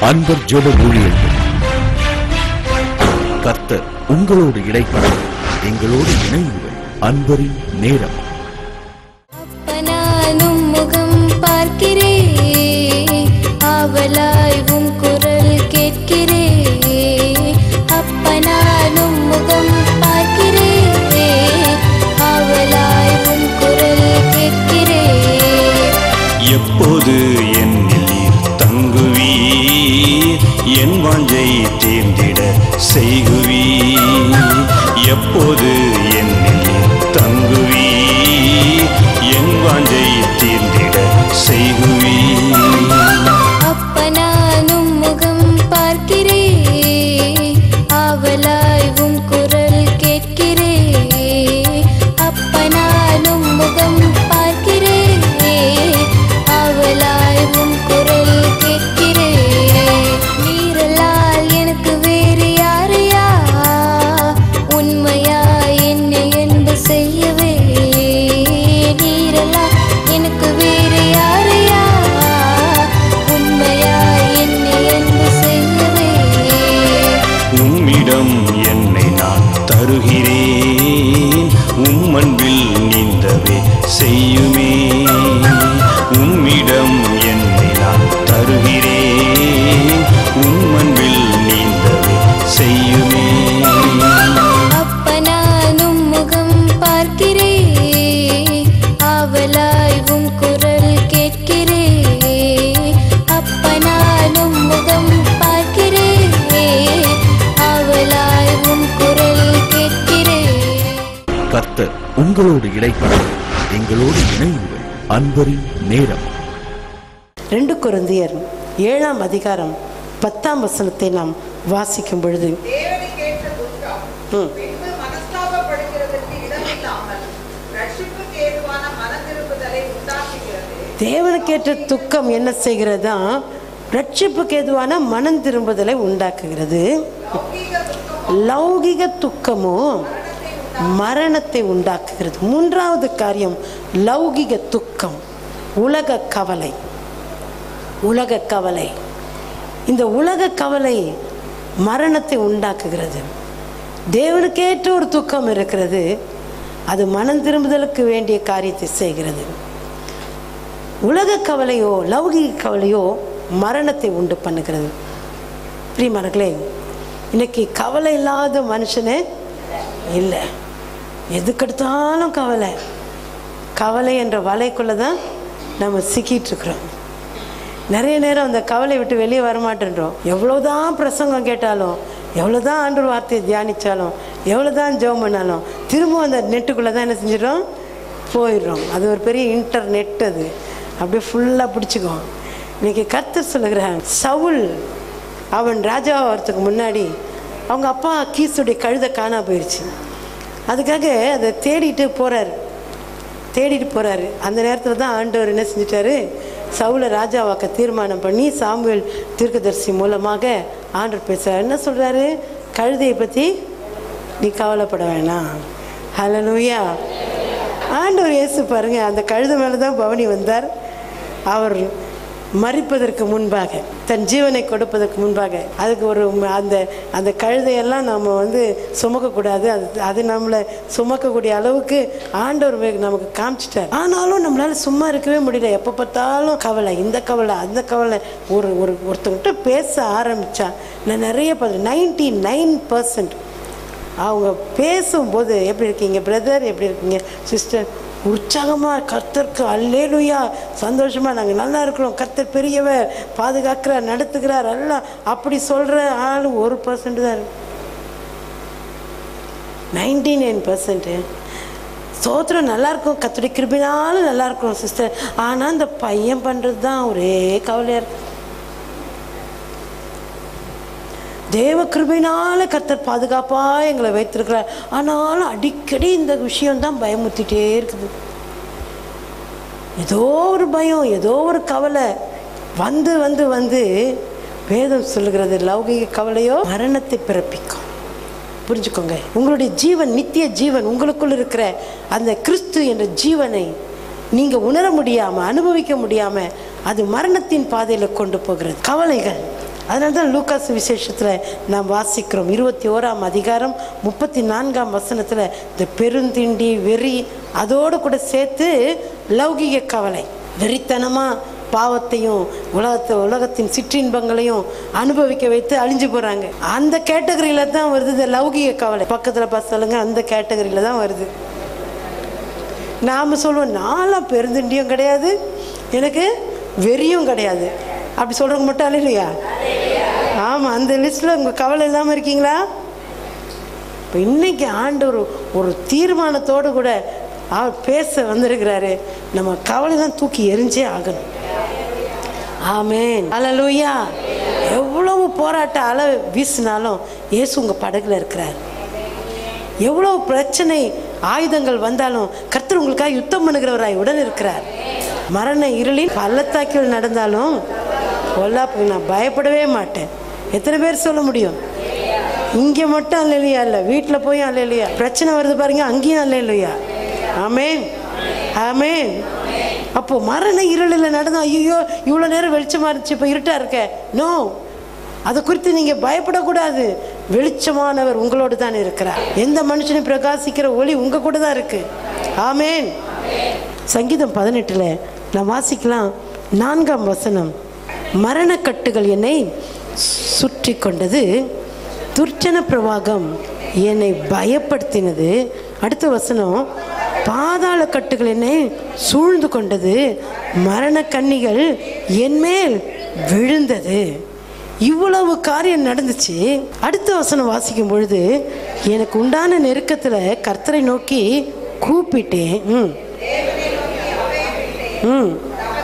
அன்பர் ஜெப ஊழியர்கள் கர்த்தர் உங்களோடு இடைப்பட எங்களோடு இணையுங்கள் அன்பரின் நேரம் அப்பனானும் முகம் பார்க்கிறே ஆவலாய் உன் குரல் கேட்கிறே அப்பனானும் முகம் பார்க்கிறே ஆவலாய் உன் குரல் கேட்கிறே எப்போது என்னில் நீர் தங்குவீர் என் வாஞ்சை தீர்ந்திட செய்குவீர் எப்போது என்னில் நீர் தங்குவீர் என் வாஞ்சை தீர்ந்திட செய்குவீர் அப்பனானும் முகம் பார்க்கிறே ஆவலாய் உன் குரல் கேட்கிறே அப்பனானும் முகம் பார்க்கிறே ஆவலாய் உன் குரல் கேட்கிறே நீரலால் எனக்கு வேறு யாரையா உண்மையா என்னை என்பு செய்யவே நீரலால் எனக்கு வேறு யாரையா உண்மையா என்னை என்பு செய்யவே உம்மிடம் என்னை நான் தருகிறேன் உம் அன்பில் நீந்தவே செய்யுமே உம்மிடம் என்னை நான் தருகிறேன் உம் அன்பில் நீந்தவே செய்யுமே அப்பனானும் முகம் பார்க்கிறே ஆவலாய் உன் குரல் கேட்கிறே அப்பனானும் முகம் பார்க்கிறே ஆவலாய் உன் குரல் கேட்கிறே கர்த்தர் உங்களோடு இடைப்பட எங்களோடு இணையுங்கள் அன்பரின் நேரம் ரெண்டு கொரிந்தியர் ஏழாம் அதிகாரம் பத்தாம் வசனத்தை நாம் வாசிக்கும் பொழுது தேவனுக்கேற்ற துக்கம் பின்பு மனஸ்தாபப்படுகிறதற்கு இடமில்லாமல் ரட்சிப்புக்கு ஏதுவான மனதிருப்புதலை உண்டாக்குகிறது தேவனுக்கேற்ற துக்கம் என்ன செய்கிறதா ரட்சிப்புக்கு எதுவான மனம் திரும்புதலை உண்டாக்குகிறது லௌகீக துக்கம் லௌகிக துக்கமோ மரணத்தை உண்டாக்குகிறது மூன்றாவது காரியம் லௌகிக துக்கம் உலக கவலை உலக கவலை இந்த உலக கவலை மரணத்தை உண்டாக்குகிறது தேவனுக்கேற்ற ஒரு துக்கம் இருக்கிறது அது மனம் திரும்புதலுக்கு வேண்டிய காரியத்தை செய்கிறது உலக கவலையோ லௌகிக கவலையோ மரணத்தை உண்டு பண்ணுகிறது பிரியமானங்களே இன்னைக்கு கவலை இல்லாத மனுஷனே இல்லை எதுக்கெடுத்தாலும் கவலை கவலை என்ற வலைக்குள்ளே தான் நம்ம சிக்கிட்டு இருக்கிறோம் நிறைய நேரம் அந்த கவலை விட்டு வெளியே வரமாட்டேன்றோம் எவ்வளோதான் பிரசங்கம் கேட்டாலும் எவ்வளோதான் ஆண்டு வார்த்தையை தியானித்தாலும் எவ்வளோதான் ஜெபம் பண்ணாலும் திரும்ப அந்த நெட்டுக்குள்ளே தான் என்ன செஞ்சிடும் போயிடுறோம் அது ஒரு பெரிய இன்டர்நெட் அது அப்படியே ஃபுல்லாக பிடிச்சிக்குவோம் இன்னைக்கு கர்த்தர் சொல்லுகிறான் சவுல் அவன் ராஜா ஆகிறதுக்கு முன்னாடி அவங்க அப்பா கீசுடைய கழுதை காணா போயிடுச்சு அதுக்காக அதை தேடிட்டு போகிறாரு தேடிட்டு போகிறாரு அந்த நேரத்தில் தான் ஆண்டவர் என்ன செஞ்சிட்டாரு சவுல ராஜாவாக்க தீர்மானம் பண்ணி சாமுவேல் தீர்க்கதரிசி மூலமாக ஆண்டவர் பேசுகிறார் என்ன சொல்கிறாரு கழுதையை பற்றி நீ கவலைப்பட வேணாம் ஹலலூயா ஆண்டவர் இயேசு பாருங்க அந்த கழுதை மேலே தான் பவனி வந்தார் அவர் மறிப்பதற்கு முன்பாக தன் ஜீவனை கொடுப்பதற்கு முன்பாக அதுக்கு ஒரு ம- அந்த அந்த கழுதையெல்லாம் நம்ம வந்து சுமக்கக்கூடாது அது அது நம்மளை சுமக்கக்கூடிய அளவுக்கு ஆண்டவர் வே- நமக்கு காமிச்சிட்டார் ஆனாலும் நம்மளால சும்மா இருக்கவே முடியல எப்போ பார்த்தாலும் கவலை இந்த கவலை அந்த கவலை ஒரு ஒரு ஒருத்தவங்கிட்ட பேச ஆரம்பித்தா நான் நிறைய பார்த்து நைன்டி நைன் பர்சன்ட் அவங்க பேசும்போது எப்படி இருக்கீங்க பிரதர் எப்படி இருக்கீங்க சிஸ்டர் உற்சாகமாக கர்த்தருக்கு அல்லேலுயா சந்தோஷமாக நாங்கள் நல்லா இருக்கிறோம் கர்த்தர் பெரியவர் பாதுகாக்கிறார் நடத்துகிறார் எல்லாம் அப்படி சொல்கிற ஆள் ஒரு பர்சன்ட் தான் இருக்கு நைன்டி நைன் பர்சன்ட்டு சோத்திரம் நல்லா இருக்கும் கத்துடைய கிருபினாலும் நல்லா இருக்கும் சிஸ்டர் ஆனால் அந்த பையன் பண்ணுறது தான் ஒரே கவலையாக இருக்கு தேவ கிருபையினால கர்த்தர் பாதுகாப்பா எங்களை வைத்திருக்கிறார் ஆனாலும் அடிக்கடி இந்த விஷயம்தான் பயமுத்திட்டே இருக்குது ஏதோ ஒரு பயம் ஏதோ ஒரு கவலை வந்து வந்து வந்து வேதம் சொல்லுகிறது லௌகிக கவலையோ மரணத்தை பிறப்பிக்கும் புரிஞ்சுக்கோங்க உங்களுடைய ஜீவன் நித்திய ஜீவன் உங்களுக்குள் இருக்கிற அந்த கிறிஸ்து என்ற ஜீவனை நீங்க உணர முடியாம அனுபவிக்க முடியாம அது மரணத்தின் பாதையில கொண்டு போகிறது கவலைகள் அதனால தான் லூக்காஸ் விசேஷத்தில் நாம் வாசிக்கிறோம் இருபத்தி ஓராம் அதிகாரம் முப்பத்தி நான்காம் வசனத்தில் இந்த பெருந்திண்டி வெறி அதோடு கூட சேர்த்து லௌகிக கவலை வெறித்தனமாக பாவத்தையும் உலகத்தை உலகத்தின் சிற்றின்பங்களையும் அனுபவிக்க வைத்து அழிஞ்சு போகிறாங்க அந்த கேட்டகரியில் தான் வருது இந்த லௌகிக கவலை பக்கத்தில் பார்த்து சொல்லுங்க அந்த கேட்டகரியில் தான் வருது நாம் சொல்லுவோம் நான்லாம் பெருந்திண்டியும் கிடையாது எனக்கு வெறியும் கிடையாது அப்படி சொல்கிறவங்க மட்டும் இல்லையா ஆமாம் அந்த லிஸ்ட்டில் உங்கள் கவலை இல்லாமல் இருக்கீங்களா இப்போ இன்னைக்கு ஆண்டவர் ஒரு தீர்மானத்தோடு கூட அவர் பேச வந்திருக்கிறாரு நம்ம கவலைலாம் தூக்கி எரிஞ்சே ஆகணும் ஆமேன் அல்லேலூயா எவ்வளவு போராட்ட அலை வீசினாலும் இயேசு உங்கள் படகுல இருக்கிறார் எவ்வளவு பிரச்சனை ஆயுதங்கள் வந்தாலும் கர்த்தர் உங்களுக்காக யுத்தம் பண்ணுகிறவராய் உடன் இருக்கிறார் மரண இருளின் பள்ளத்தாக்கில் நடந்தாலும் பொல்லாப்பு நான் பயப்படவே மாட்டேன் எத்தனை பேர் சொல்ல முடியும் இங்கே மட்டும் அல்லையா இல்லை வீட்டில் போய் அல்லையா பிரச்சனை வருது பாருங்க அங்கேயும் அல்லையா ஆமேன் ஆமேன் அப்போ மரண இருளில் நடந்தா ஐயோ இவ்வளோ நேரம் வெளிச்சமாக இருந்துச்சு இப்போ இருட்டா இருக்க நோ அதை குறித்து நீங்கள் பயப்படக்கூடாது வெளிச்சமானவர் உங்களோடு தான் இருக்கிறார் எந்த மனுஷனையும் பிரகாசிக்கிற ஒளி உங்கள் கூட தான் இருக்கு ஆமேன் சங்கீதம் பதினெட்டில் நான் வாசிக்கலாம் நான்காம் வசனம் மரணக்கட்டுகள் என்னை சுற்றி கொண்டது துர்ச்சன பிரவாகம் என்னை பயப்படுத்தினது அடுத்த வசனம் பாதாள கட்டுகள் என்னை சூழ்ந்து கொண்டது மரண கன்னிகள் என்மேல் விழுந்தது இவ்வளவு காரியம் நடந்துச்சு அடுத்த வசனம் வாசிக்கும் பொழுது எனக்கு உண்டான நெருக்கத்தில் கர்த்தரை நோக்கி கூப்பிட்டேன் ம் ம்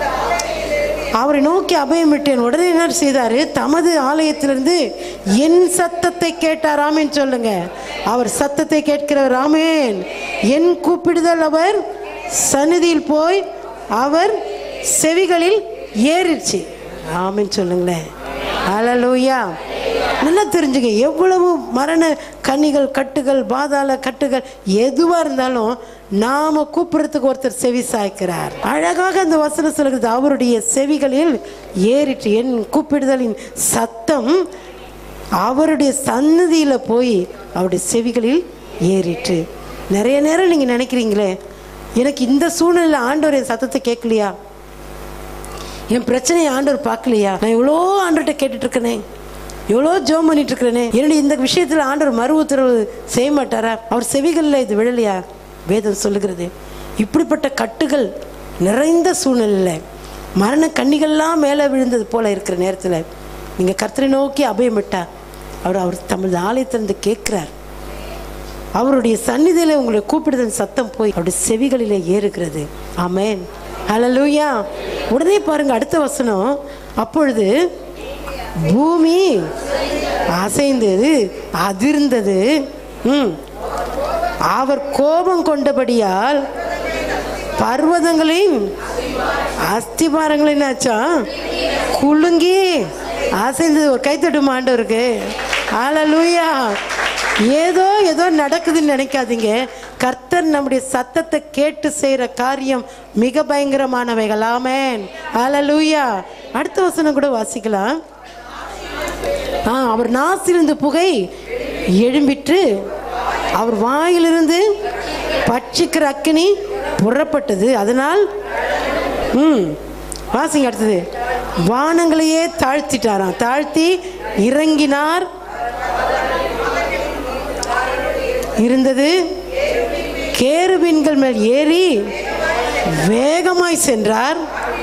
அவரை நோக்கி அபயம் விட்டேன் உடனே என்ன செய்தாரு தமது ஆலயத்திலிருந்து என் சத்தத்தை கேட்டார் ஆமேன் சொல்லுங்க அவர் சத்தத்தை கேட்கிறவர் ஆமேன் என் கூப்பிடுதல் அவர் சந்நிதியில் போய் அவர் செவிகளில் ஏறிடுச்சு ஆமேன் சொல்லுங்களேன் அலலூயா நல்லா தெரிஞ்சுங்க எவ்வளவு மரண கன்னிகள் கட்டுகள் பாதாள கட்டுகள் எதுவாக இருந்தாலும் நாம கூப்பிடுறதுக்கு ஒருத்தர் செவி சாய்க்கிறார் அழகாக அந்த வசனம் சொல்கிறது அவருடைய செவிகளில் ஏறிட்டு என் கூப்பிடுதலின் சத்தம் அவருடைய சன்னதியில் போய் அவருடைய செவிகளில் ஏறிட்டு நிறைய நேரம் நீங்கள் நினைக்கிறீங்களே எனக்கு இந்த சூழ்நிலையில் ஆண்டவர் என் சத்தத்தை கேட்கலையா என் பிரச்சனையை ஆண்டவர் பார்க்கலையா நான் எவ்வளோ ஆண்டவர்கிட்ட கேட்டுட்டு இருக்கனே எவ்வளோ ஜோம் பண்ணிட்டு இருக்கிறேனே என்னுடைய இந்த விஷயத்தில் ஆண்டவர் மறு உத்தரவு செய்ய மாட்டாரா அவர் செவிகளில் இது விழலையா வேதம் சொல்லுகிறது இப்படிப்பட்ட கட்டுகள் நிறைந்த சூழ்நிலையில் மரண கண்ணிகள்லாம் மேலே விழுந்தது போல இருக்கிற நேரத்தில் நீங்கள் கர்த்தரை நோக்கி அபயமிட்டா அவர் அவர் தமது ஆலயத்திலிருந்து கேட்குறார் அவருடைய சந்நிதியில் உங்களை கூப்பிடுதல் சத்தம் போய் அவருடைய செவிகளிலே ஏறுகிறது ஆமேன் ஹalleluya உடனே பாருங்க அடுத்த வசனம் அப்பொழுது பூமி அசைந்தது அதிர்ந்தது ம் அவர் கோபம் கொண்டபடியால் பர்வதங்களின் அஸ்திபாரங்கள் என்னாச்சா குலுங்கி அசைந்தது ஒரு கைத்தட்டும் ஆண்டவருக்கு ஹalleluya ஏதோ ஏதோ நடக்குதுன்னு நினைக்காதீங்க கர்த்தர் நம்முடைய சத்தத்தை கேட்டு செய்கிற காரியம் மிக பயங்கரமானவைகள் ஆமென் ஹalleluya அடுத்த வசனம் கூட வாசிக்கலாம் ஆ அவர் நாசிலிருந்து புகை எழும்பிற்று அவர் வாயிலிருந்து பட்சிக்கிற அக்கினி புறப்பட்டது அதனால் ம் வாசிங்க அடுத்தது வானங்களையே தாழ்த்திட்டாராம் தாழ்த்தி இறங்கினார் இருந்தது கேருபீன்கள் மேல் ஏறி வேகமாய் சென்றார்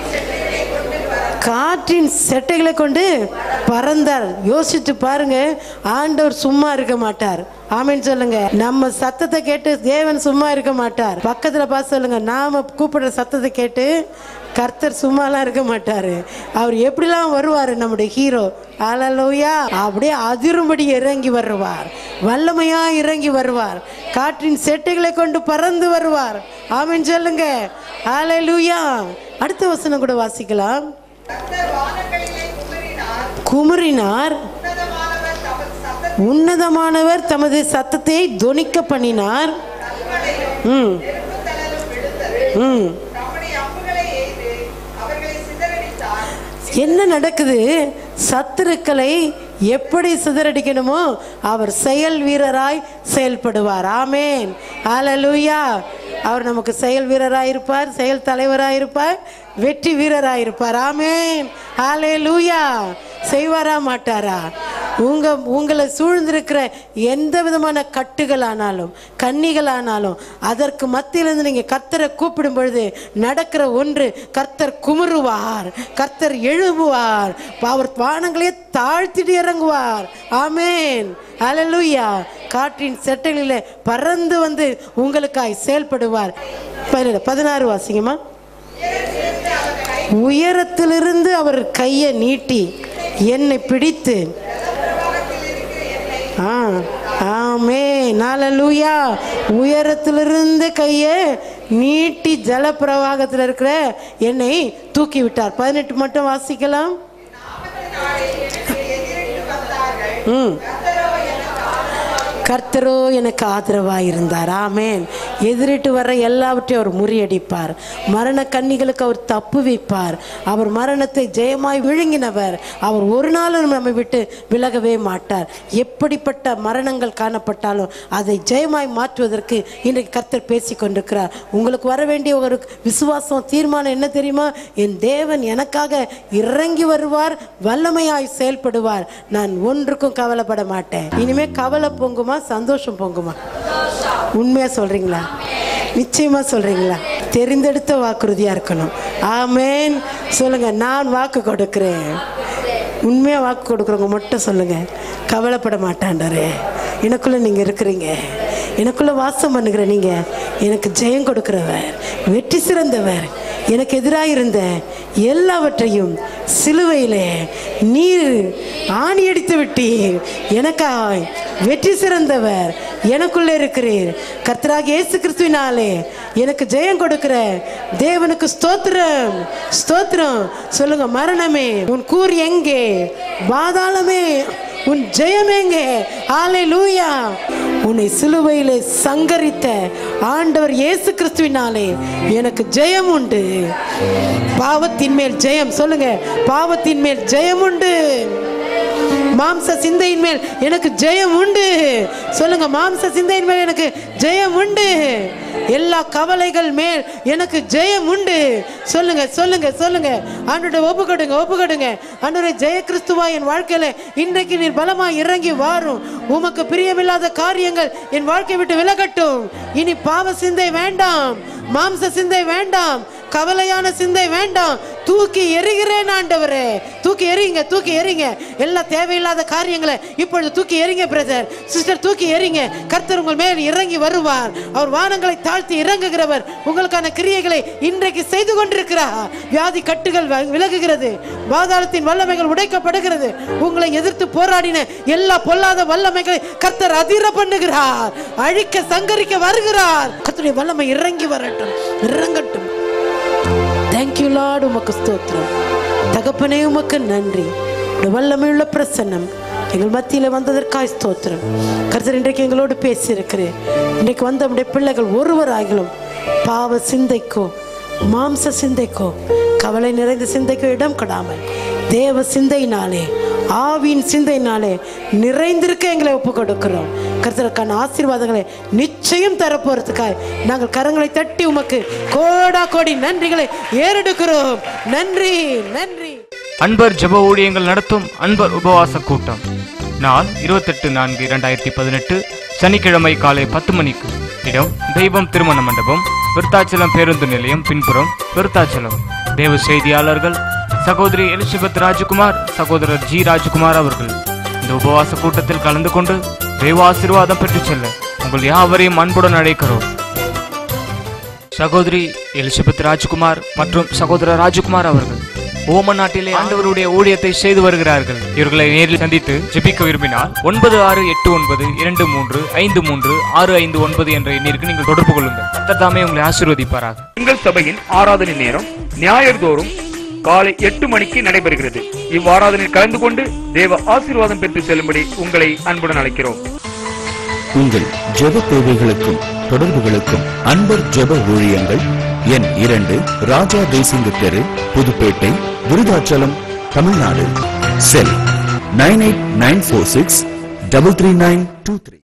காற்றின் செட்டைகளை கொண்டு பறந்தார் யோசிச்சு பாருங்க ஆண்டவர் சும்மா இருக்க மாட்டார் ஆமென்னு சொல்லுங்க நம்ம சத்தத்தை கேட்டு தேவன் சும்மா இருக்க மாட்டார் பக்கத்துல பார்த்து சொல்லுங்க நாம கூப்பிடுற சத்தத்தை கேட்டு கர்த்தர் சும்மாலாம் இருக்க மாட்டாரு அவர் எப்படிலாம் வருவார் நம்முடைய ஹீரோ அலலோயா அப்படியே அதிரும்படி இறங்கி வருவார் வல்லமையா இறங்கி வருவார் காற்றின் செட்டைகளை கொண்டு பறந்து வருவார் ஆமென்னு சொல்லுங்க அலலூயா அடுத்த வசனம் கூட வாசிக்கலாம் கர்த்தர் வானங்களிலே குமரினார் குமுறினார் உன்னதமானவர் தமது சத்தத்தை உன்னதமானவர் தமது சத்தத்தை தொனிக்க பண்ணினார் ம் நெருப்புத்தழலும் விழுந்தது ம் தம்முடைய அம்புகளை எய்து அவர்களை சிதறடித்தார் என்ன நடக்குது சத்துருக்களை எப்படி சிதறடிக்கணுமோ அவர் செயல் வீரராய் செயல்படுவார் ஆமேன் ஹalleluya அவர் நமக்கு செயல் வீரராய் இருப்பார் செயல் தலைவராய் இருப்பார் வெற்றி வீரராய் இருப்பார் ஆமேன் ஹalleluya செய்வாரா மாட்டாரா உங்க உங்களை சூழ்ந்திருக்கிற எந்த விதமான கட்டுகளானாலும் கன்னிகளானாலும் அதற்கு மத்தியிலிருந்து நீங்க கர்த்தரை கூப்பிடும் பொழுது நடக்கிற ஒன்று கர்த்தர் குமுறுவார் கர்த்தர் எழும்புவார் அவர் வானங்களையே தாழ்த்திட்டு இறங்குவார் ஆமேன் ஹalleluya காற்றின் செட்டைகளிலே பறந்து வந்து உங்களுக்காய் செயல்படுவார் பதினேழு, பதினாறு வாசிங்கம்மா உயரத்திலிருந்து அவர் கையை நீட்டி என்னை பிடித்து ஆ ஆமே நாலலூயா உயரத்திலிருந்து கையை நீட்டி ஜலப்பிரவாகத்தில் இருக்கிற என்னை தூக்கி விட்டார் பதினெட்டு மட்டும் வாசிக்கலாம் ம் கர்த்தரோ எனக்கு ஆதரவாக இருந்தார் ஆமேன் எதிரிட்டு வர்ற எல்லாவற்றையும் அவர் முறியடிப்பார் மரண கன்னிகளுக்கு அவர் தப்பு வைப்பார் அவர் மரணத்தை ஜெயமாய் விழுங்கினவர் அவர் ஒரு நாளும் நம்மை விட்டு விலகவே மாட்டார் எப்படிப்பட்ட மரணங்கள் காணப்பட்டாலும் அதை ஜெயமாய் மாற்றுவதற்கு இன்றைக்கு கர்த்தர் பேசி கொண்டிருக்கிறார் உங்களுக்கு வர வேண்டிய ஒரு விசுவாசம் தீர்மானம் என்ன தெரியுமா என் தேவன் எனக்காக இறங்கி வருவார் வல்லமையாய் செயல்படுவார் நான் ஒன்றுக்கும் கவலைப்பட மாட்டேன் இனிமே கவலை பொங்குமா சந்தோஷம் பொங்குமா உண்மையா சொல்றீங்களா நிச்சயமா சொல்றீங்களா தெரிந்தெடுத்த வாக்குறுதியா இருக்கணும் ஆமேன் சொல்லுங்க நான் வாக்கு கொடுக்கிறேன் உண்மையா வாக்கு கொடுக்குறவங்க மட்டும் சொல்லுங்க கவலைப்பட மாட்டாண்டாரே எனக்குள்ள நீங்க இருக்கிறீங்க எனக்குள்ள வாசம் பண்ணுகிற நீங்க எனக்கு ஜெயம் கொடுக்கிறவர் வெற்றி சிறந்தவர் எனக்கு எதிராக இருந்த எல்லாவற்றையும் சிலுவையிலே நீர் ஆணி அடித்து விட்டீர் எனக்காய் வெற்றி சிறந்தவர் எனக்குள்ளே இருக்கிறீர் கர்த்தராக இயேசு கிறிஸ்துவினாலே எனக்கு ஜெயம் கொடுக்கிற தேவனுக்கு ஸ்தோத்திரம் ஸ்தோத்திரம் சொல்லுங்க மரணமே உன் கூர் எங்கே பாதாளமே உன் ஜெயம் எங்கே ஆலை லூயா உன்னை சிலுவையிலே சங்கரித்த ஆண்டவர் இயேசு கிறிஸ்துவினாலே எனக்கு ஜெயம் உண்டு பாவத்தின் மேல் ஜெயம் சொல்லுங்க பாவத்தின் மேல் ஜெயம் உண்டு மாம்ச சிந்தையின் மேல் எனக்கு ஜெயம் உண்டு சொல்லுங்க மாம்ச சிந்தையின் மேல் எனக்கு ஜெயம் உண்டு எல்லா கவலைகள் மேல் எனக்கு ஜெயம் உண்டு சொல்லுங்க சொல்லுங்க சொல்லுங்க ஆண்டோட ஒப்பு கொடுங்க ஒப்பு கொடுங்க ஆண்டோட ஜெய கிறிஸ்துவா என் வாழ்க்கையில இன்றைக்கு நீர் பலமா இறங்கி வாரும் உமக்கு பிரியமில்லாத காரியங்கள் என் வாழ்க்கை விட்டு விலகட்டும் இனி பாவ சிந்தை வேண்டாம் மாம்ச சிந்தை வேண்டாம் கவலையான சிந்தை வேண்டாம் தூக்கி எறிகிறேன் ஆண்டவரே தூக்கி எறிங்க தூக்கி எறிங்க எல்லா தேவையில்லாத காரியங்களை இப்பொழுது தூக்கி எறிங்க பிரதர் சிஸ்டர் தூக்கி எறிங்க கர்த்தர் உங்கள் மேல் இறங்கி வருவார் அவர் வானங்களை தாழ்த்தி இறங்குகிறவர் உங்களுக்கான கிரியைகளை இன்றைக்கு செய்து கொண்டிருக்கிறார் வியாதி கட்டுகள் வ- விலகுகிறது பாதாளத்தின் வல்லமைகள் உடைக்கப்படுகிறது உங்களை எதிர்த்து போராடின எல்லா பொல்லாத வல்லமைகளை கர்த்தர் அதிர பண்ணுகிறார் அழிக்க சங்கரிக்க வருகிறார் கர்த்தருடைய வல்லமை இறங்கி வரட்டும் இறங்கட்டும் தேங்க்யூ லார்டு உமக்கு ஸ்தோத்திரம் தகப்பனே உமக்கு நன்றி உடைய வல்லமையுள்ள பிரசன்னம் எங்கள் மத்தியில் வந்ததற்காய் ஸ்தோத்திரம் கர்த்தர் இன்றைக்கு எங்களோடு பேசியிருக்கிறேன் இன்றைக்கு வந்த நம்முடைய பிள்ளைகள் ஒருவராகிலும் பாவ சிந்தைக்கோ மாம்ச சிந்தைக்கோ கவலை நிறைந்த சிந்தைக்கோ இடம் கொடாமல் தேவ சிந்தையினாலே ஆவியின் சிந்தையினாலே நிறைந்திருக்க எங்களை ஒப்பு கொடுக்கிறோம் கர்த்தருக்கான ஆசீர்வாதங்களை நிச்சயம் தரப்போறதுக்காய் நாங்கள் கரங்களை தட்டி உமக்கு கோடா கோடி நன்றிகளை ஏறெடுக்கிறோம் நன்றி நன்றி அன்பர் ஜெப ஊழியங்கள் நடத்தும் அன்பர் உபவாச கூட்டம் நாள் இருபத்தெட்டு நான்கு இரண்டாயிரத்தி பதினெட்டு சனிக்கிழமை காலை பத்து மணிக்கு இடம் தெய்வம் திருமண மண்டபம் விருத்தாச்சலம் பேருந்து நிலையம் பின்புறம் விருத்தாச்சலம் தேவ செய்தியாளர்கள் சகோதரி எலிசபெத் ராஜகுமார் சகோதரர் ஜி ராஜகுமார் அவர்கள் இந்த உபவாச கூட்டத்தில் கலந்து கொண்டு தெய்வ ஆசீர்வாதம் பெற்றுச் செல்ல உங்கள் யாவரையும் அன்புடன் அழைக்கிறோம் சகோதரி எலிசபெத் ராஜ்குமார் மற்றும் சகோதரர் ராஜகுமார் அவர்கள் ஓமன் நாட்டிலே ஆண்டவருடைய ஊழியத்தை செய்து வருகிறார்கள் இவர்களை நேரில் சந்தித்து ஜெபிக்க விரும்பினால் ஒன்பது ஆறு எட்டு ஒன்பது இரண்டு மூன்று ஐந்து மூன்று ஆறு ஐந்து ஒன்பது என்ற எண்ணிற்கு நீங்கள் தொடர்பு கொள்ளுங்கள் கர்த்தர் தாமே உங்களை ஆசீர்வதிப்பாராக எங்கள் சபையின் ஆராதனை நேரம் ஞாயிறுதோறும் காலை எட்டு மணிக்கு நடைபெறுகிறது இவ்வாராதனையில் கலந்து கொண்டு தேவ ஆசீர்வாதம் பெற்று செல்லும்படி உங்களை அன்புடன் அழைக்கிறோம் உங்கள் ஜெப தேவைகளுக்கும் தொடர்புகளுக்கும் அன்பர் ஜெப ஊழியங்கள் எண் இரண்டு ராஜா தேசிங்க தெரு Puduppettai Virudhachalam Tamil Nadu cell nine eight nine four six double three nine two three